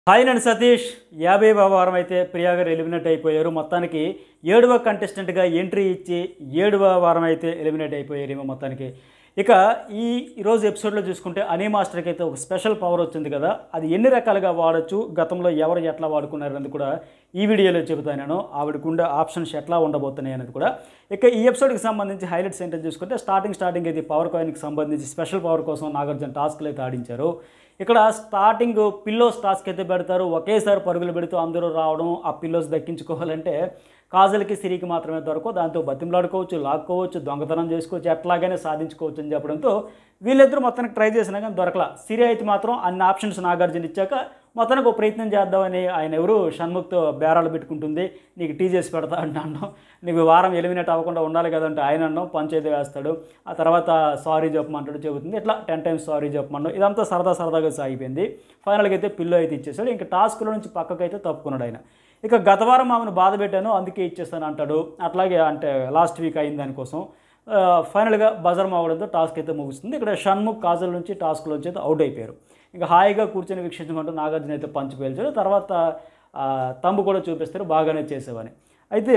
Hi నేను సతీష్ యాభై వారం అయితే ప్రియా గారు ఎలిమినేట్ అయిపోయారు మొత్తానికి ఏడవ కంటెస్టెంట్గా ఎంట్రీ ఇచ్చి ఏడవ వారం అయితే ఎలిమినేట్ అయిపోయారు ఏమో మొత్తానికి ఇక ఈ ఈరోజు ఎపిసోడ్లో చూసుకుంటే అనీ మాస్టర్కి అయితే ఒక స్పెషల్ పవర్ వచ్చింది కదా అది ఎన్ని రకాలుగా వాడచ్చు గతంలో ఎవరు ఎట్లా వాడుకున్నారు అనేది కూడా ఈ వీడియోలో చెబుతాను నేను ఆవిడకు ఉండే ఆప్షన్స్ ఎట్లా ఉండబోతున్నాయి అనేది కూడా ఇక ఈ ఎపిసోడ్కి సంబంధించి హైలైట్స్ ఏంటో చూసుకుంటే స్టార్టింగ్ స్టార్టింగ్ అయితే పవర్ కాయిన్కి సంబంధించి స్పెషల్ పవర్ కోసం నాగార్జున టాస్క్లు అయితే ఆడించారు ఇక్కడ స్టార్టింగ్ పిల్లోస్ టాస్క్ అయితే పెడతారు ఒకేసారి పరుగులు పెడుతూ అందరూ రావడం ఆ పిల్లోస్ దక్కించుకోవాలంటే కాజల్కి సిరికి మాత్రమే దొరకవు దాంతో బతిమలాడుకోవచ్చు లాక్కోవచ్చు దొంగతనం చేసుకోవచ్చు ఎట్లాగైనా సాధించుకోవచ్చు అని చెప్పడంతో వీళ్ళిద్దరూ మొత్తానికి ట్రై చేసినా కానీ దొరకలా సిరి అయితే మాత్రం అన్ని ఆప్షన్స్ నాగార్జున ఇచ్చాక మొత్తానికి ఒక ప్రయత్నం చేద్దామని ఆయన ఎవరు షణ్ముఖ్తో బేరాలు పెట్టుకుంటుంది నీకు టీ చేసి పెడతా అంటాను నీకు వారం ఎలిమినేట్ అవ్వకుండా ఉండాలి కదంటే ఆయన అన్నాం పంచాయతీ వేస్తాడు ఆ తర్వాత సారీ చెప్పమంటాడు చెబుతుంది ఇట్లా టెన్ టైమ్స్ సారీ చెప్పమన్నాడు ఇదంతా సరదా సరదాగా సాగిపోయింది ఫైనల్గా అయితే పిల్లో అయితే ఇచ్చేసాడు ఇంకా టాస్క్లో నుంచి పక్కకు అయితే తప్పుకున్నాడు ఆయన ఇక గత వారం ఆమెను బాధ పెట్టాను అందుకే ఇచ్చేస్తాను అంటాడు అట్లాగే అంటే లాస్ట్ వీక్ అయింది దానికోసం ఆ, ఫైనల్గా బజర్ మావడంతో టాస్క్ అయితే ముగుస్తుంది ఇక్కడ షణ్ముఖ్ కాజల్ నుంచి టాస్క్లో నుంచి అయితే అవుట్ అయిపోయారు ఇంకా హాయిగా కూర్చొని వీక్షించమంటూ నాగార్జున అయితే పంచి పేల్చాడు తర్వాత ఆ, తంబు కూడా చూపిస్తారు బాగానే చేసేవని అయితే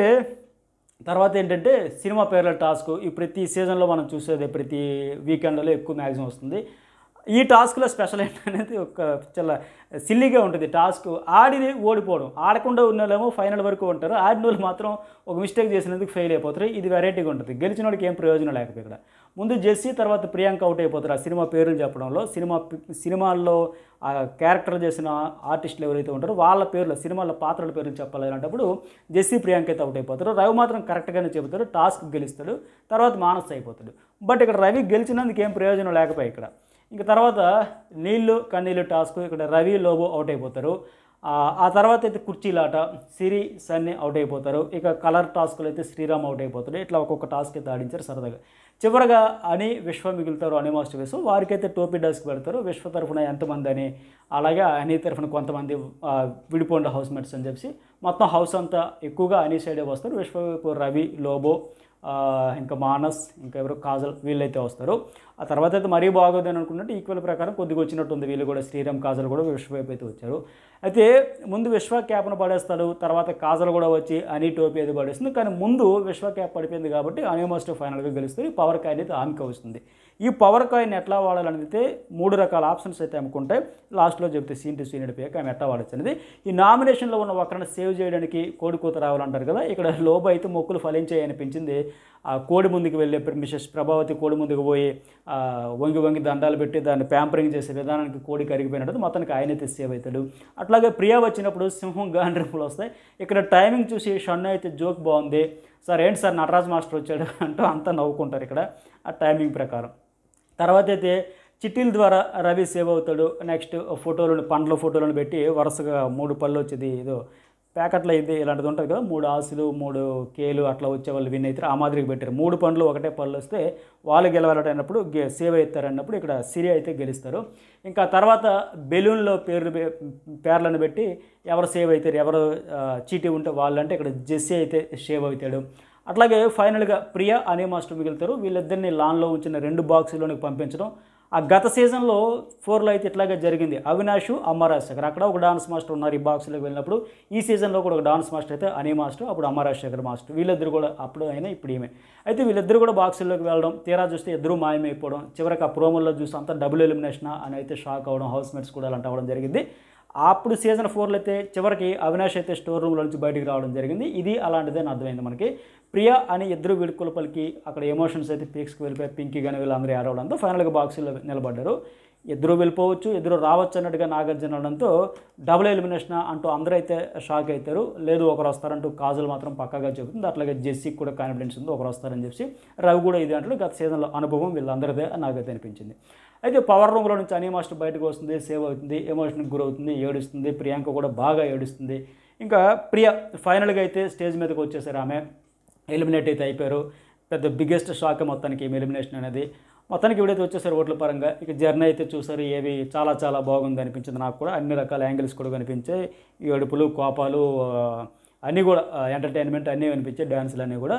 తర్వాత ఏంటంటే సినిమా పేర్ల టాస్క్ ఈ ప్రతి సీజన్లో మనం చూసేది ప్రతి వీకెండ్లో ఎక్కువ మ్యాక్సిమం వస్తుంది ఈ టాస్క్లో స్పెషల్ ఏంటనేది ఒక చాలా సిల్లీగా ఉంటుంది టాస్క్ ఆడి ఓడిపోవడం ఆడకుండా ఉన్న వాళ్ళేమో ఫైనల్ వరకు ఉంటారు ఆడిన వాళ్ళు మాత్రం ఒక మిస్టేక్ చేసినందుకు ఫెయిల్ అయిపోతారు ఇది వెరైటీగా ఉంటుంది గెలిచిన వాడికి ఏం ప్రయోజనం లేకపోతే ఇక్కడ ముందు జెస్సీ తర్వాత ప్రియాంక అవుట్ అయిపోతారు ఆ సినిమా పేర్లు చెప్పడంలో సినిమా సినిమాల్లో ఆ క్యారెక్టర్ చేసిన ఆర్టిస్టులు ఎవరైతే ఉంటారో వాళ్ళ పేర్లు సినిమాల పాత్రల పేర్లు చెప్పాలి అలాంటప్పుడు జెస్సీ ప్రియాంక అయితే అవుట్ అయిపోతారు రవి మాత్రం కరెక్ట్గానే చెబుతాడు టాస్క్ గెలుస్తాడు తర్వాత మానస్ అయిపోతాడు బట్ ఇక్కడ రవి గెలిచినందుకు ఏం ప్రయోజనం లేకపోయి ఇక్కడ ఇంకా తర్వాత నీళ్ళు కన్నీళ్ళు టాస్క్ ఇక్కడ రవి లోబో అవుట్ అయిపోతారు ఆ, ఆ తర్వాత అయితే కుర్చీలాట సిరి సన్ని అవుట్ అయిపోతారు ఇక కలర్ టాస్క్లు అయితే శ్రీరామ్ అవుట్ అయిపోతాడు ఇట్లా ఒక్కొక్క టాస్క్ అయితే ఆడించారు సరదాగా చివరగా అని విశ్వ మిగులుతారు అని మాస్టర్ వేసు వారికైతే టోపీ డాస్క్ పెడతారు విశ్వ తరఫున ఎంతమంది అని అలాగే అని తరఫున కొంతమంది ఆ, విడిపోండి హౌస్ మేట్స్ అని చెప్పి మొత్తం హౌస్ అంతా ఎక్కువగా అని సైడే వస్తారు విశ్వ వైపు రవి లోబో ఆ, ఇంకా మానస్ ఇంకా ఎవరు కాజల్ వీళ్ళైతే వస్తారు ఆ తర్వాత అయితే మరీ బాగోదు అని అనుకున్నట్టు ఈక్వల్ ప్రకారం కొద్దిగా వచ్చినట్టు ఉంది వీళ్ళు కూడా శ్రీరామ్ కాజల్ కూడా విశ్వ వైపు అయితే వచ్చారు అయితే ముందు విశ్వ క్యాప్ను పడేస్తాడు తర్వాత కాజల్ కూడా వచ్చి అని టోపీ అది పడేస్తుంది కానీ ముందు విశ్వ క్యాప్ పడిపోయింది కాబట్టి అనిమోస్ట్ ఫైనల్గా గెలుస్తుంది పవర్ కాయిన్ అయితే ఆమెకి వస్తుంది ఈ పవర్ కాయిన్ ఎట్లా వాడాలనేది మూడు రకాల ఆప్షన్స్ అయితే అమ్ముకుంటే లాస్ట్లో చెప్తే సీన్ టు సీన్ అయిపోయాక ఆమె ఎట్లా వాడచ్చు అనేది ఈ నామినేషన్లో ఉన్న ఒకరిని సేవ్ చేయడానికి కోడి కూత రావాలంటారు కదా ఇక్కడ లోబో అయితే మొక్కులు ఫలించాయి అనిపించింది ఆ కోడి ముందుకు వెళ్ళే మిసెస్ ప్రభావతి కోడి ముందుకు పోయి ఆ, వంగి వంగి దండాలు పెట్టి దాన్ని ప్యాంపరింగ్ చేసే విధానానికి కోడి కరిగిపోయినట్టు మొత్తానికి ఆయనైతే సేవ్ అవుతాడు అట్లాగే ప్రియా వచ్చినప్పుడు సింహం గాండ్రింపులు వస్తాయి ఇక్కడ టైమింగ్ చూసి షన్ను అయితే జోక్ బాగుంది సార్ ఏంటి సార్ నటరాజ్ మాస్టర్ వచ్చాడు అంటూ అంతా నవ్వుకుంటారు ఇక్కడ ఆ టైమింగ్ ప్రకారం తర్వాత అయితే చిట్టీల ద్వారా రవి సేవ్ అవుతాడు నెక్స్ట్ ఫోటోలను పండ్ల ఫోటోలను పెట్టి వరుసగా మూడు పళ్ళు వచ్చేది ఏదో ప్యాకెట్లో ఇది ఇలాంటిది ఉంటుంది కదా మూడు ఆసులు మూడు కేలు అట్లా వచ్చే వాళ్ళు విన్ అవుతారు ఆ మాదిరిగా పెట్టారు మూడు పండ్లు ఒకటే పళ్ళు వస్తే వాళ్ళు గెలవాలన్నప్పుడు గే- సేవ్ అవుతారు అన్నప్పుడు ఇక్కడ సిరి అయితే గెలుస్తారు ఇంకా తర్వాత బెలూన్లో పేర్లు పె- పేర్లను పెట్టి ఎవరు సేవ్ అవుతారు ఎవరు ఆ, చీటీ ఉంటే వాళ్ళంటే ఇక్కడ జెస్సీ అయితే సేవ్ అవుతాడు అట్లాగే ఫైనల్గా ప్రియా అనే మాస్టర్ మిగులుతారు వీళ్ళిద్దరిని లాన్లో ఉంచిన రెండు బాక్సులోనికి పంపించడం ఆ గత సీజన్లో ఫోర్లో అయితే ఇట్లాగే జరిగింది అవినాష్ అమరాజశేఖర్ అక్కడ ఒక డాన్స్ మాస్టర్ ఉన్నారు ఈ బాక్స్లోకి వెళ్ళినప్పుడు ఈ సీజన్లో కూడా ఒక డాన్స్ మాస్టర్ అయితే అనే మాస్టర్ అప్పుడు అమరాజశేఖర్ మాస్టర్ వీళ్ళిద్దరు కూడా అప్పుడు అయినా ఇప్పుడు ఈమె అయితే వీళ్ళిద్దరు కూడా బాక్సుల్లోకి వెళ్ళడం తీరా చూస్తే ఇద్దరు మాయమైపోవడం చివరికి ఆ ప్రోమోల్లో చూస్తే అంతా డబుల్ ఎలిమినేషన్ అని అయితే షాక్ అవ్వడం హౌస్ మేట్స్ కూడా అలాంటి అవ్వడం జరిగింది అప్పుడు సీజన్ ఫోర్లో అయితే చివరికి అవినాష్ అయితే స్టోర్ రూమ్లో నుంచి బయటికి రావడం జరిగింది ఇది అలాంటిదే అని అర్థమైంది మనకి ప్రియా అని ఇద్దరు వీడుకోల పలికి అక్కడ ఎమోషన్స్ అయితే పీక్స్కి వెళ్ళిపోయి పింకీ కానీ వీళ్ళందరూ ఏడవడంతో ఫైనల్గా బాక్సులో నిలబడ్డారు ఇద్దరు వెళ్ళిపోవచ్చు ఇద్దరు రావచ్చు అన్నట్టుగా నాగార్జున అనడంతో డబుల్ ఎలిమినేషన్ అంటూ అందరూ అయితే షాక్ అవుతారు లేదు ఒకరు వస్తారంటూ కాజల్ మాత్రం పక్కాగా చెబుతుంది అట్లాగే జెస్సీకి కూడా కాన్ఫిడెన్స్ ఉంది ఒకరు వస్తారని చెప్పి రవి కూడా ఇది అంటాడు గత సీజన్లో అనుభవం వీళ్ళందరిదే నాకైతే అనిపించింది అయితే పవర్ రూమ్లో నుంచి అనీ మాస్టర్ బయటకు వస్తుంది సేవ్ అవుతుంది ఎమోషన్కి గురవుతుంది ఏడుస్తుంది ప్రియాంక కూడా బాగా ఏడుస్తుంది ఇంకా ప్రియ ఫైనల్గా అయితే స్టేజ్ మీదకి వచ్చేసారు ఆమె ఎలిమినేట్ అయితే అయిపోయారు పెద్ద బిగ్గెస్ట్ షాక్ మొత్తానికి ఈమె ఎలిమినేషన్ అనేది మొత్తానికి ఇవిడైతే వచ్చేసారు ఓట్ల పరంగా ఇక జర్నీ అయితే చూసారు ఏవి చాలా చాలా బాగుంది అనిపించింది నాకు కూడా అన్ని రకాల యాంగిల్స్ కూడా కనిపించాయి ఈ ఏడుపులు కోపాలు ఆ, అన్నీ కూడా ఎంటర్టైన్మెంట్ అన్నీ కనిపించాయి డ్యాన్సులు అన్నీ కూడా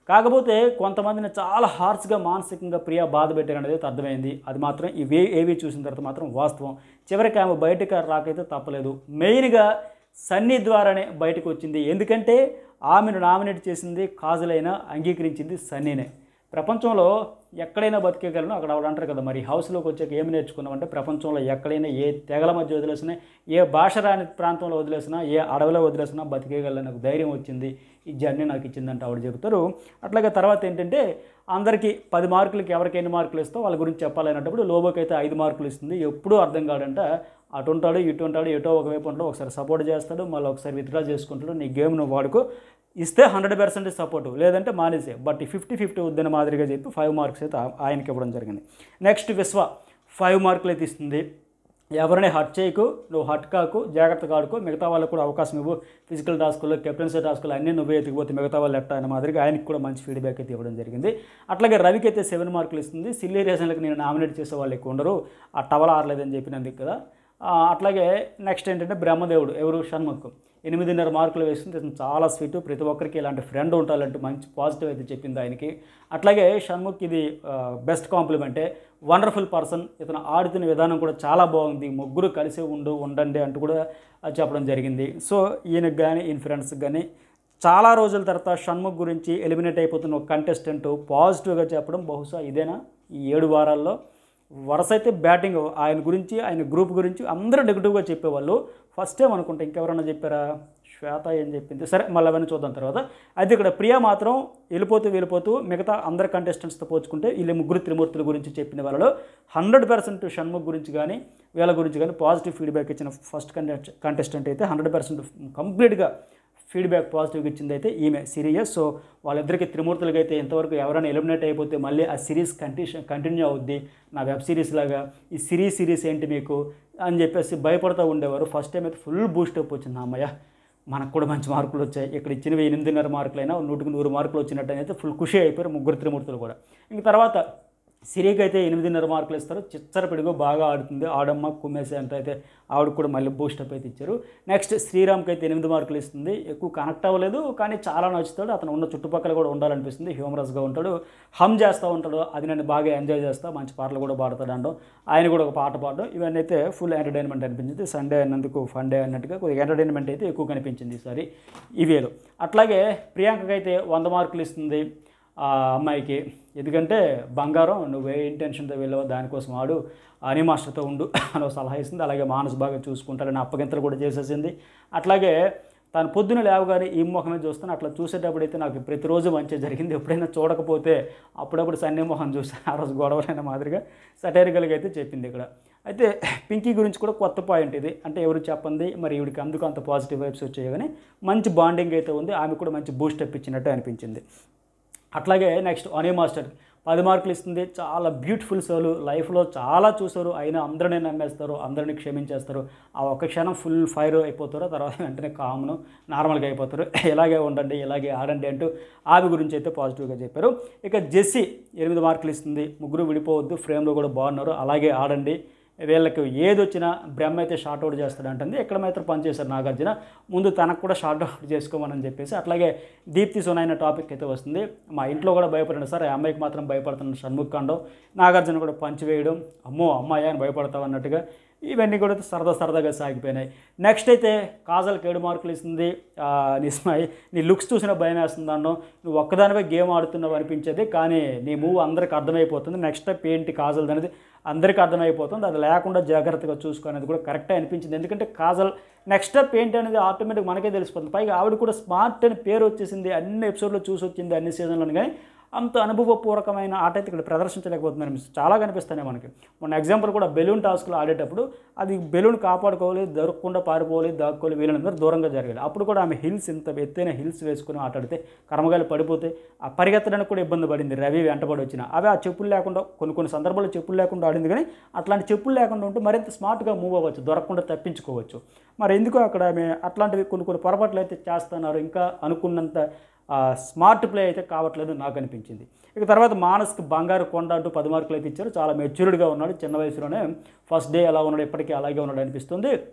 కాకపోతే కొంతమందిని చాలా హార్ష్గా మానసికంగా ప్రియా బాధ పెట్టారనేది అయితే అర్థమైంది అది మాత్రం ఇవే ఏవి చూసిన తర్వాత మాత్రం వాస్తవం చివరికి ఆమె బయటకు రాకైతే తప్పలేదు మెయిన్గా సన్నీ ద్వారానే బయటకు వచ్చింది ఎందుకంటే ఆమెను నామినేట్ చేసింది కాజులైనా అంగీకరించింది సన్నీనే ప్రపంచంలో ఎక్కడైనా బతికేయగలను అక్కడ ఆవిడ అంటారు కదా మరి హౌస్లోకి వచ్చాక ఏమి నేర్చుకున్నామంటే ప్రపంచంలో ఎక్కడైనా ఏ తెగల మధ్య వదిలేసినా ఏ భాష రాని ప్రాంతంలో వదిలేసినా ఏ అడవిలో వదిలేసినా బతికేయగలను నాకు ధైర్యం వచ్చింది ఈ జర్నీ నాకు ఇచ్చిందంటే ఆవిడ చెబుతారు అట్లాగే తర్వాత ఏంటంటే అందరికీ పది మార్కులకి ఎవరికి ఎన్ని మార్కులు ఇస్తో వాళ్ళ గురించి చెప్పాలనేటప్పుడు లోబోకి అయితే ఐదు మార్కులు ఇస్తుంది ఎప్పుడూ అర్థం కాడంట అటు ఉంటాడు ఇటు ఉంటాడు ఎటో ఒకవైపు ఉంటాడు ఒకసారి సపోర్ట్ చేస్తాడు మళ్ళీ ఒకసారి విత్డ్రా చేసుకుంటాడు నీ గేమ్ నువ్వు వాడుకో ఇస్తే హండ్రెడ్ పర్సెంట్ సపోర్ట్ లేదంటే మానేసే బట్ ఫిఫ్టీ ఫిఫ్టీ వద్దని మాదిరిగా చెప్పి ఫైవ్ మార్క్స్ అయితే ఆ- ఆయనకి ఇవ్వడం జరిగింది నెక్స్ట్ విశ్వ ఫైవ్ మార్కులు అయితే ఇస్తుంది ఎవరిని హట్ చేయకు నువ్వు హట్ కాకు జాగ్రత్తగా ఆడుకో మిగతా వాళ్ళకు కూడా అవకాశం ఇవ్వు ఫిజికల్ టాస్కులు కెప్టెన్సీ టాస్కులు అన్నీ నువ్వే ఎత్తిపోతే మిగతా వాళ్ళు ఎట్టా అనే మాదిరిగా ఆయనకి కూడా మంచి ఫీడ్బ్యాక్ అయితే ఇవ్వడం జరిగింది అట్లాగే రవికి అయితే సెవెన్ మార్కులు ఇస్తుంది సిల్లీ రీజన్లకు నేను నామినేట్ చేసే వాళ్ళు ఎక్కువ ఉండరు ఆ టవల్ ఆడలేదని చెప్పినందుకు కదా ఆ, అట్లాగే నెక్స్ట్ ఏంటంటే బ్రహ్మదేవుడు ఎవరు షణ్ముఖ్ ఎనిమిదిన్నర మార్కులు వేస్తుంది ఇతను చాలా స్వీట్ ప్రతి ఒక్కరికి ఇలాంటి ఫ్రెండ్ ఉండాలంటే మంచి పాజిటివ్ అయితే చెప్పింది ఆయనకి అట్లాగే షణ్ముఖ్ ఇది బెస్ట్ కాంప్లిమెంటే వండర్ఫుల్ పర్సన్ ఇతను ఆడుతున్న విధానం కూడా చాలా బాగుంది ముగ్గురు కలిసి ఉండు ఉండండి అంటూ కూడా ఆ, చెప్పడం జరిగింది సో ఈయనకు కానీ ఈయన ఫ్రెండ్స్కి కానీ చాలా రోజుల తర్వాత షణ్ముఖ్ గురించి ఎలిమినేట్ అయిపోతున్న ఒక కంటెస్టెంట్ పాజిటివ్గా చెప్పడం బహుశా ఇదేనా ఈ ఏడు వారాల్లో వరుస అయితే బ్యాటింగ్ ఆయన గురించి ఆయన గ్రూప్ గురించి అందరూ నెగిటివ్గా చెప్పేవాళ్ళు ఫస్ట్ టైం అనుకుంటా ఇంకెవరన్నా చెప్పారా శ్వేత ఏం చెప్పింది సరే మళ్ళీ అవన్నీ చూద్దాం తర్వాత అయితే ఇక్కడ ప్రియా మాత్రం వెళ్ళిపోతూ వెళ్ళిపోతూ మిగతా అందరు కంటెస్టెంట్స్తో పోల్చుకుంటే వీళ్ళ ముగ్గురు త్రిమూర్తుల గురించి చెప్పిన వాళ్ళలో హండ్రెడ్ పర్సెంట్ షణ్ముఖ్ గురించి కానీ వీళ్ళ గురించి కానీ పాజిటివ్ ఫీడ్బ్యాక్ ఇచ్చిన ఫస్ట్ కంటెస్ట్ కంటెస్టెంట్ అయితే హండ్రెడ్ పర్సెంట్ కంప్లీట్గా ఫీడ్బ్యాక్ పాజిటివ్గా ఇచ్చింది అయితే ఈమె సిరియస్ సో వాళ్ళిద్దరికి త్రిమూర్తులకి అయితే ఇంతవరకు ఎవరైనా ఎలిమినేట్ అయిపోతే మళ్ళీ ఆ సిరీస్ కంటిన్యూ కంటిన్యూ అవుద్ది నా వెబ్ సిరీస్ లాగా ఈ సిరీస్ సిరీస్ ఏంటి మీకు అని చెప్పేసి భయపడుతూ ఉండేవారు ఫస్ట్ టైం అయితే ఫుల్ బూస్టప్ వచ్చింది అమ్మయ్య మనకు కూడా మంచి మార్కులు వచ్చాయి ఇక్కడ ఇచ్చినవి ఎనిమిదిన్నర మార్కులైనా నూటికి నూరు మార్కులు వచ్చినట్టు అయితే ఫుల్ ఖుషి అయిపోయారు ముగ్గురు త్రిమూర్తులు కూడా ఇంక తర్వాత సిరికి అయితే ఎనిమిదిన్నర మార్కులు ఇస్తారు చిచ్చర పిడిగో బాగా ఆడుతుంది ఆడమ్మ కుమ్మేసే అంటే అయితే ఆవిడకు కూడా మళ్ళీ బూస్టప్ అయితే ఇచ్చారు నెక్స్ట్ శ్రీరామ్కి అయితే ఎనిమిది మార్కులు ఇస్తుంది ఎక్కువ కనెక్ట్ అవ్వలేదు కానీ చాలా నచ్చుతాడు అతను ఉన్న చుట్టుపక్కల కూడా ఉండాలనిపిస్తుంది హ్యూమరస్గా ఉంటాడు హమ్ చేస్తూ ఉంటాడు అది నేను బాగా ఎంజాయ్ చేస్తా మంచి పాటలు కూడా పాడతాడు అనడం ఆయన కూడా ఒక పాట పాడడం ఇవన్నీ అయితే ఫుల్ ఎంటర్టైన్మెంట్ అనిపించింది సండే అన్నందుకు ఫన్ డే అన్నట్టుగా కొద్దిగా ఎంటర్టైన్మెంట్ అయితే ఎక్కువ కనిపించింది ఈసారి ఇవేలు అట్లాగే ప్రియాంకకి అయితే వంద మార్కులు ఇస్తుంది ఆ అమ్మాయికి ఎందుకంటే బంగారం నువ్వు ఏ ఇంటెన్షన్తో వెళ్ళావో దానికోసం ఆడు అని మాస్టర్తో ఉండు అని ఒక సలహా ఇస్తుంది అలాగే మానసు బాగా చూసుకుంటాడని అప్పగింతలు కూడా చేసేసింది అట్లాగే తను పొద్దున లేవగానే ఈ ముఖమే చూస్తాను అట్లా చూసేటప్పుడు అయితే నాకు ప్రతిరోజు మంచి జరిగింది ఎప్పుడైనా చూడకపోతే అప్పుడప్పుడు సన్నీ మొహం చూసాను ఆ రోజు గొడవలైన మాదిరిగా సటైరికల్గా అయితే చెప్పింది ఇక్కడ అయితే పింకీ గురించి కూడా కొత్త పాయింట్ ఇది అంటే ఎవరు చెప్పండి మరి ఈవిడికి అందుకు అంత పాజిటివ్ వైబ్స్ వచ్చాయి కానీ మంచి బాండింగ్ అయితే ఉంది ఆమె కూడా మంచి బూస్టప్ ఇచ్చినట్టు అనిపించింది అట్లాగే నెక్స్ట్ అనీ మాస్టర్ పది మార్కులు ఇస్తుంది చాలా బ్యూటిఫుల్ సోలు లైఫ్లో చాలా చూసారు అయినా అందరినీ నమ్మేస్తారు అందరినీ క్షమించేస్తారు ఆ ఒక్క క్షణం ఫుల్ ఫైర్ అయిపోతారు తర్వాత వెంటనే కామ్ను నార్మల్గా అయిపోతారు ఇలాగే ఉండండి ఇలాగే ఆడండి అంటూ ఆమె గురించి అయితే పాజిటివ్గా చెప్పారు ఇక జెస్సీ ఎనిమిది మార్కులు ఇస్తుంది ముగ్గురు విడిపోవద్దు ఫ్రేమ్లో కూడా బాగున్నారు అలాగే ఆడండి వీళ్ళకి ఏది వచ్చినా బ్రహ్మ అయితే షార్ట్ అవుట్ చేస్తాడంటుంది ఎక్కడ మాత్రం పనిచేశారు నాగార్జున ముందు తనకు కూడా షార్ట్ అవుట్ చేసుకోమని చెప్పేసి అట్లాగే దీప్తి సునైన టాపిక్ అయితే వస్తుంది మా ఇంట్లో కూడా భయపడండి సార్ ఆ అమ్మాయికి మాత్రం భయపడుతున్నాను షణ్ముఖ్ కాండం నాగార్జున కూడా పంచి వేయడం అమ్మో అమ్మాయి అని భయపడతావు అన్నట్టుగా ఇవన్నీ కూడా సరదా సరదాగా సాగిపోయినాయి నెక్స్ట్ అయితే కాజల్కి ఏడు మార్కులు ఇస్తుంది ఆ, నిస్మాయి నీ లుక్స్ చూసిన భయం వేస్తుంది అన్నో నువ్వు ఒక్కదానివే గేమ్ ఆడుతున్నావు అనిపించేది కానీ నీ మూవ్ అందరికి అర్థమైపోతుంది నెక్స్ట్ స్టెప్ ఏంటి కాజల్ అనేది అందరికీ అర్థమైపోతుంది అది లేకుండా జాగ్రత్తగా చూసుకునేది కూడా కరెక్టే అనిపించింది ఎందుకంటే కాజల్ నెక్స్ట్ స్టెప్ ఏంటి అనేది ఆటోమేటిక్ మనకే తెలిసిపోతుంది పైగా ఆవిడ కూడా స్మార్ట్ అని పేరు వచ్చేసింది అన్ని ఎపిసోడ్లో చూసి వచ్చింది అన్ని సీజన్లను కానీ అంత అనుభవపూర్వకమైన ఆట అయితే ఇక్కడ ప్రదర్శించలేకపోతున్నారు అనిపిస్తుంది. చాలా కనిపిస్తున్నాయి మనకి మొన్న ఎగ్జాంపుల్ కూడా బెలూన్ టాస్క్లో ఆడేటప్పుడు అది బెలూన్ కాపాడుకోవాలి దొరకకుండా పారిపోవాలి దాక్కోవాలి వీళ్ళందరూ దూరంగా జరగాలి అప్పుడు కూడా ఆమె హిల్స్ ఇంత ఎత్తైన హిల్స్ వేసుకుని ఆటాడితే కర్మగాలి పడిపోతే ఆ పరిగెత్తడానికి కూడా ఇబ్బంది పడింది రవి వెంటబడి వచ్చిన అవి ఆ చెప్పులు లేకుండా కొన్ని కొన్ని సందర్భాల్లో చెప్పులు లేకుండా ఆడింది కానీ అట్లాంటి చెప్పులు లేకుండా ఉంటే మరింత స్మార్ట్గా మూవ్ అవ్వచ్చు దొరకకుండా తప్పించుకోవచ్చు మరి ఎందుకు అక్కడ ఆమె అట్లాంటివి కొన్ని కొన్ని పొరపాట్లు అయితే చేస్తున్నారు ఇంకా అనుకున్నంత ఆ, స్మార్ట్ ప్లే అయితే కావట్లేదు నాకు అనిపించింది ఇక తర్వాత మానస్కి బంగారు కొండ అంటూ పది మార్కులు అయితే ఇచ్చారు చాలా మెచ్యూర్డ్గా ఉన్నాడు చిన్న వయసులోనే ఫస్ట్ డే ఎలా ఉన్నాడు ఇప్పటికీ అలాగే ఉన్నాడు అనిపిస్తుంది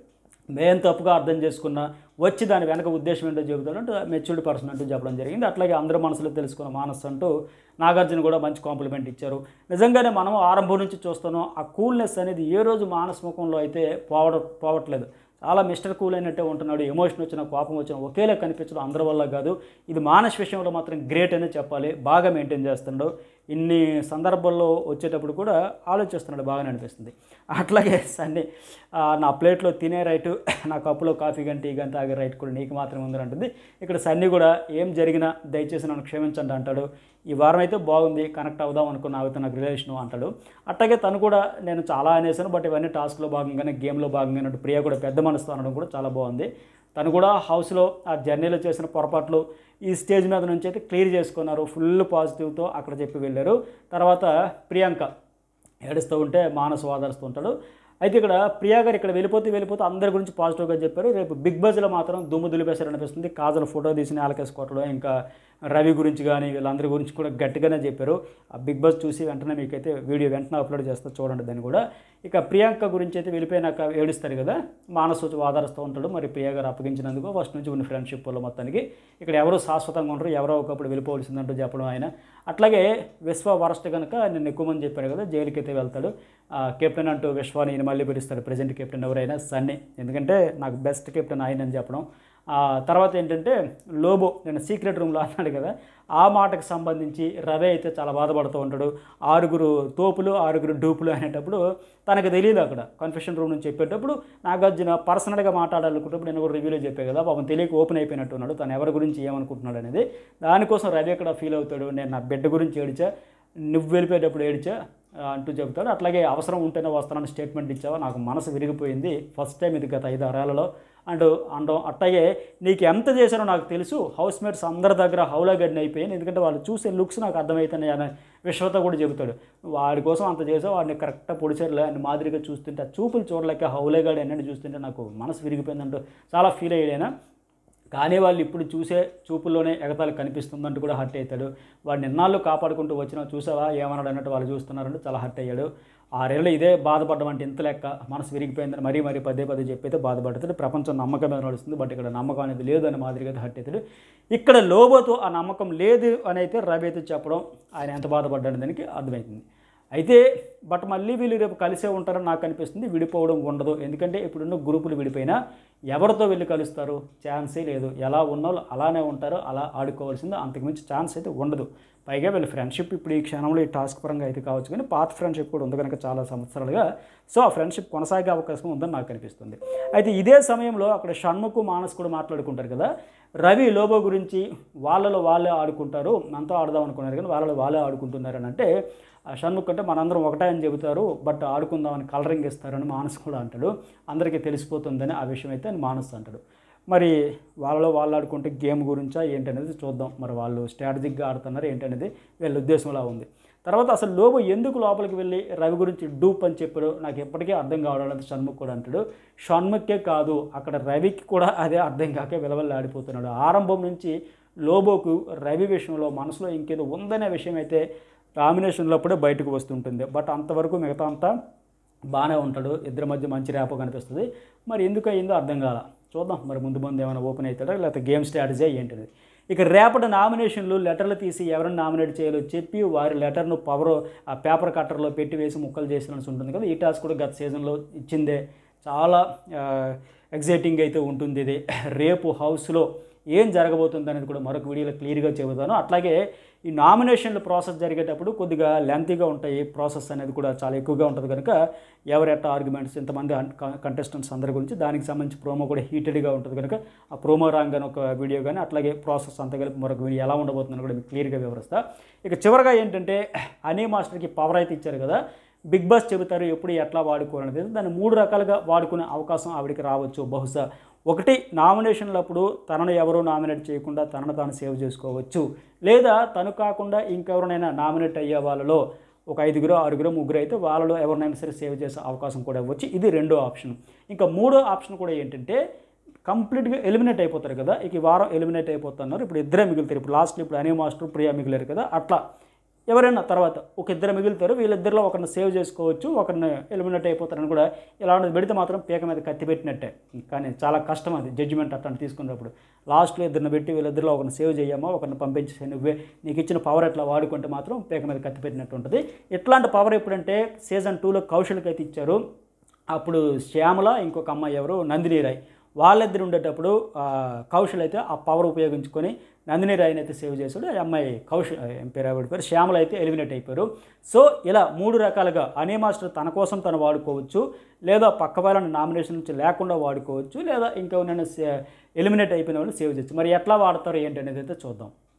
మేము తప్పుగా అర్థం చేసుకున్న వచ్చి దాని వెనక ఉద్దేశం ఏంటో చెబుతాడు అంటే మెచ్యూర్డ్ పర్సన్ అంటూ చెప్పడం జరిగింది అట్లాగే అందరూ మనసులో తెలుసుకున్న మానస్ అంటూ నాగార్జున కూడా మంచి కాంప్లిమెంట్ ఇచ్చారు నిజంగానే మనం ఆరంభం నుంచి చూస్తున్నాం ఆ కూల్నెస్ అనేది ఏ రోజు మానస్ ముఖంలో అయితే పోవడ పోవట్లేదు చాలా మిస్టర్ కూల్ అయినట్టే ఉంటున్నాడు ఎమోషన్ వచ్చిన కోపం వచ్చిన ఒకేలా కనిపించడం అందరి వల్ల కాదు ఇది మానస్ విషయంలో మాత్రం గ్రేట్ అనే చెప్పాలి బాగా మెయింటైన్ చేస్తున్నాడు ఇన్ని సందర్భాల్లో వచ్చేటప్పుడు కూడా ఆలోచిస్తున్నాడు బాగానే అనిపిస్తుంది అట్లాగే సన్ని ఆ, నా ప్లేట్లో తినే రైటు నా కప్పులో కాఫీ గంట టీ గంట తాగే రైట్ కూడా నీకు మాత్రమే ఉందని అంటుంది ఇక్కడ సన్ని కూడా ఏం జరిగినా దయచేసి నన్ను క్షమించండి అంటాడు ఈ వారం అయితే బాగుంది కనెక్ట్ అవుదాం అనుకున్న ఆవితే నాకు రిలేషను అంటాడు అట్లాగే తను కూడా నేను చాలా అనేసాను బట్ ఇవన్నీ టాస్క్లో భాగంగానే గేమ్లో భాగంగా అన్నట్టు ప్రియ కూడా పెద్ద మనసుతో అనడం కూడా చాలా బాగుంది తను కూడా హౌస్లో ఆ జర్నీలో చేసిన పొరపాట్లు ఈ స్టేజ్ మీద నుంచి అయితే క్లియర్ చేసుకున్నారు ఫుల్ పాజిటివ్తో అక్కడ చెప్పి వెళ్ళారు తర్వాత ప్రియాంక ఏడుస్తూ ఉంటే మానసు వాదారుస్తూ ఉంటాడు అయితే ఇక్కడ ప్రియా గారు ఇక్కడ వెళ్ళిపోతే వెళ్ళిపోతే అందరి గురించి పాజిటివ్గా చెప్పారు రేపు బిగ్ బజ్లో మాత్రం దుమ్ము దులిపేశారు అనిపిస్తుంది కాజల్ ఫోటో తీసిన ఆలకేసుకోవటం ఇంకా రవి గురించి కానీ వీళ్ళందరి గురించి కూడా గట్టిగానే చెప్పారు ఆ బిగ్ బస్ చూసి వెంటనే మీకైతే వీడియో వెంటనే అప్లోడ్ చేస్తా చూడండి దాన్ని కూడా ఇక ప్రియాంక గురించి అయితే వెళ్ళిపోయినాక ఏడుస్తారు కదా మానసు వచ్చి వాదారుస్తూ ఉంటాడు మరి ప్రియా గారు అప్పగించినందుకు ఫస్ట్ నుంచి ఉన్న ఫ్రెండ్షిప్ వల్ల మొత్తానికి ఇక్కడ ఎవరు శాశ్వతంగా ఉండరు ఎవరో ఒకప్పుడు వెళ్ళిపోవలసిందంటూ చెప్పడం ఆయన అట్లాగే విశ్వ వరస్ట్ కనుక నిన్న ఎక్కువ మంది చెప్పారు కదా జైలుకి అయితే వెళ్తాడు ఆ, కెప్టెన్ అంటూ విశ్వాని ఈయన మళ్ళీ పిలుస్తాడు ప్రజెంట్ కెప్టెన్ ఎవరైనా సన్నీ ఎందుకంటే నాకు బెస్ట్ కెప్టెన్ ఆయన అని చెప్పడం ఆ తర్వాత ఏంటంటే లోబో నేను సీక్రెట్ రూమ్లో అన్నాడు కదా ఆ మాటకు సంబంధించి రవి అయితే చాలా బాధపడుతూ ఉంటాడు ఆరుగురు తోపులు ఆరుగురు డూపులు అనేటప్పుడు తనకు తెలియదు అక్కడ కన్ఫెషన్ రూమ్ నుంచి చెప్పేటప్పుడు నాగార్జున పర్సనల్గా మాట్లాడాలనుకున్నప్పుడు నేను కూడా రివ్యూలో చెప్పే కదా పాపం తెలియక ఓపెన్ అయిపోయినట్టు ఉన్నాడు తను ఎవరి గురించి ఏమనుకుంటున్నాడు అనేది దానికోసం రవి అక్కడ ఫీల్ అవుతాడు నేను నా బిడ్డ గురించి ఏడిచా నువ్వు వెళ్ళిపోయేటప్పుడు ఏడిచా ఆ, అంటూ చెబుతాడు అట్లాగే అవసరం ఉంటేనే వస్తానని స్టేట్మెంట్ ఇచ్చావా నాకు మనసు విరిగిపోయింది ఫస్ట్ టైం ఇది గత ఐదు ఆరేళ్లలో అండ్ అండ్ అట్లాగే నీకు ఎంత చేశానో నాకు తెలుసు హౌస్ మేట్స్ అందరి దగ్గర హౌలా గడిని అయిపోయాను ఎందుకంటే వాళ్ళు చూసే లుక్స్ నాకు అర్థమవుతున్నాయి అనే విశ్వత కూడా చెబుతాడు వాడి కోసం అంత చేసావు వాడిని కరెక్ట్గా పొడిచారులే అని మాదిరిగా చూస్తుంటే ఆ చూపులు చూడలేక హౌలేగాడు అన్నట్టు చూస్తుంటే నాకు మనసు విరిగిపోయిందంటూ చాలా ఫీల్ అయ్యాడు కానీ వాళ్ళు ఇప్పుడు చూసే చూపుల్లోనే ఎగతాళి కనిపిస్తుందంటూ కూడా హర్ట్ అవుతాడు వాడు నిన్నాళ్ళు కాపాడుకుంటూ వచ్చినా చూసావా ఏమన్నాడు అన్నట్టు వాళ్ళు చూస్తున్నారంటే చాలా హర్ట్ అయ్యాడు ఆరేళ్ళు ఇదే బాధపడడం అంటే ఇంత లెక్క మనసు విరిగిపోయిందని మరీ మరీ పదే పదే చెప్పైతే బాధపడుతాడు ప్రపంచం నమ్మకం మీద నడుస్తుంది బట్ ఇక్కడ నమ్మకం అనేది లేదు అని మాదిరిగా అయితే హర్ట్ అవుతాడు ఇక్కడ లోబోతో ఆ నమ్మకం లేదు అని అయితే రవి అయితే చెప్పడం ఆయన ఎంత బాధపడ్డాడు దానికి అర్థమవుతుంది అయితే బట్ మళ్ళీ వీళ్ళు రేపు కలిసే ఉంటారని నాకు అనిపిస్తుంది విడిపోవడం ఉండదు ఎందుకంటే ఇప్పుడున్న గ్రూపులు విడిపోయినా ఎవరితో వెళ్ళి కలుస్తారు ఛాన్సే లేదు ఎలా ఉన్నోళ్ళు అలానే ఉంటారో అలా ఆడుకోవాల్సింది అంతకుమించి ఛాన్స్ అయితే ఉండదు పైగా వీళ్ళ ఫ్రెండ్షిప్ ఇప్పుడు ఈ క్షణంలో ఈ టాస్క్ పరంగా అయితే కావచ్చు కానీ పాత ఫ్రెండ్షిప్ కూడా ఉంది కనుక చాలా సంవత్సరాలుగా సో ఆ ఫ్రెండ్షిప్ కొనసాగే అవకాశం ఉందని నాకు అనిపిస్తుంది అయితే ఇదే సమయంలో అక్కడ షణ్ముఖ్ మానస్ కూడా మాట్లాడుకుంటారు కదా రవి లోబో గురించి వాళ్ళలో వాళ్ళే ఆడుకుంటారు మనతో ఆడదాం అనుకున్నారు కానీ వాళ్ళలో వాళ్ళే ఆడుకుంటున్నారు అని అంటే ఆ షణ్ముఖ్ అంటే మనందరం ఒకటే అని చెబుతారు బట్ ఆడుకుందామని కలరింగ్ ఇస్తారని మానస్ కూడా అంటాడు అందరికీ తెలిసిపోతుందని ఆ విషయం అయితే అని మానస్ అంటాడు మరి వాళ్ళలో వాళ్ళు ఆడుకుంటే గేమ్ గురించా ఏంటనేది చూద్దాం మరి వాళ్ళు స్ట్రాటజిక్గా ఆడుతున్నారు ఏంటనేది వీళ్ళ ఉద్దేశంలా ఉంది తర్వాత అసలు లోబో ఎందుకు లోపలికి వెళ్ళి రవి గురించి డూప్ అని చెప్పాడు నాకు ఎప్పటికీ అర్థం కావడం షణ్ముఖ్ కూడా అంటాడు షణ్ముఖే కాదు అక్కడ రవికి కూడా అదే అర్థం కాక విలవల్లి ఆడిపోతున్నాడు ఆరంభం నుంచి లోబోకు రవి విషయంలో మనసులో ఇంకేదో ఉందనే విషయం అయితే నామినేషన్లో అప్పుడే బయటకు వస్తుంటుంది బట్ అంతవరకు మిగతా అంతా బాగానే ఉంటాడు ఇద్దరి మధ్య మంచి ర్యాపో కనిపిస్తుంది మరి ఎందుకు అయిందో అర్థం కాల చూద్దాం మరి ముందు ముందు ఏమైనా ఓపెన్ అవుతాడా లేకపోతే గేమ్ స్ట్రాటజీ ఏంటిది ఇక రేపటి నామినేషన్లు లెటర్లు తీసి ఎవరిని నామినేట్ చేయాలో చెప్పి వారి లెటర్ను పవర్ ఆ పేపర్ కట్టర్లో పెట్టి వేసి ముక్కలు చేసినట్టు ఉంటుంది కదా ఈ టాస్క్ కూడా గత సీజన్లో ఇచ్చిందే చాలా ఎగ్జైటింగ్ అయితే ఉంటుంది ఇది రేపు హౌస్లో ఏం జరగబోతుంది అనేది కూడా మరొక వీడియోలో క్లియర్గా చెబుతాను అట్లాగే ఈ నామినేషన్ల ప్రాసెస్ జరిగేటప్పుడు కొద్దిగా లెంతీగా ఉంటాయి ప్రాసెస్ అనేది కూడా చాలా ఎక్కువగా ఉంటుంది కనుక ఎవరెట్ట ఆర్గ్యుమెంట్స్ ఇంతమంది కంటెస్టెంట్స్ అందరి గురించి దానికి సంబంధించి ప్రోమో కూడా హీటెడ్గా ఉంటుంది కనుక ఆ ప్రోమో రాంగ్ అని ఒక వీడియో కానీ అట్లాగే ప్రాసెస్ అంతా కలిపి మరొక వీడియో ఎలా ఉండబోతుందని కూడా మీకు క్లియర్గా వివరిస్తా ఇక చివరగా ఏంటంటే అనీ మాస్టర్కి పవర్ అయితే ఇచ్చారు కదా బిగ్ బాస్ చెబుతారు ఎప్పుడు ఎట్లా వాడుకోవాలనేది దాన్ని మూడు రకాలుగా వాడుకునే అవకాశం ఆవిడకి రావచ్చు బహుశా ఒకటి నామినేషన్లప్పుడు తనను ఎవరు నామినేట్ చేయకుండా తనను తాను సేవ్ చేసుకోవచ్చు లేదా తను కాకుండా ఇంకెవరినైనా నామినేట్ అయ్యే వాళ్ళలో ఒక ఐదుగురు ఆరుగురు ముగ్గురు అయితే వాళ్ళలో ఎవరినైనా సరే సేవ్ చేసే అవకాశం కూడా ఇవ్వచ్చు ఇది రెండో ఆప్షన్ ఇంకా మూడో ఆప్షన్ కూడా ఏంటంటే కంప్లీట్గా ఎలిమినేట్ అయిపోతారు కదా ఇక ఈ వారం ఎలిమినేట్ అయిపోతున్నారు ఇప్పుడు ఇద్దరే మిగులుతారు ఇప్పుడు లాస్ట్లో ఇప్పుడు అనీ మాస్టర్ ప్రియా మిగిలారు కదా అట్లా ఎవరైనా తర్వాత ఒక ఇద్దరు మిగులుతారు వీళ్ళిద్దరిలో ఒకరిని సేవ్ చేసుకోవచ్చు ఒకరిని ఎలిమినేట్ అయిపోతారని కూడా ఇలాంటిది పెడితే మాత్రం పీక మీద కత్తి పెట్టినట్టే కానీ చాలా కష్టం అది జడ్జిమెంట్ అట్లాంటి తీసుకున్నప్పుడు లాస్ట్లో ఇద్దరిని పెట్టి వీళ్ళిద్దరిలో ఒకరిని సేవ్ చేయమ్మా ఒకరిని పంపించేసి నువ్వే నీకు ఇచ్చిన పవర్ ఎట్లా వాడుకుంటే మాత్రం పీక మీద కత్తి పెట్టినట్టు ఉంటుంది ఇట్లాంటి పవర్ ఎప్పుడంటే సీజన్ టూలో కౌశల్కి అయితే ఇచ్చారు అప్పుడు శ్యామల ఇంకొక అమ్మాయి ఎవరు నందిని రాయ్ వాళ్ళిద్దరు ఉండేటప్పుడు ఆ, కౌశల్ అయితే ఆ పవర్ ఉపయోగించుకొని నందిని రాయ్ని అయితే సేవ్ చేశాడు ఆ అమ్మాయి కౌశల్ ఏం పేరు ఆవిడ పేరు శ్యామల అయితే ఎలిమినేట్ అయిపోయారు సో ఇలా మూడు రకాలుగా అనే మాస్టర్ తన కోసం తను వాడుకోవచ్చు లేదా పక్క వాళ్ళని నామినేషన్ నుంచి లేకుండా వాడుకోవచ్చు లేదా ఇంకా ఎలిమినేట్ అయిపోయిన వాళ్ళు సేవ్ చేయొచ్చు మరి ఎట్లా వాడతారు ఏంటి అనేది అయితే చూద్దాం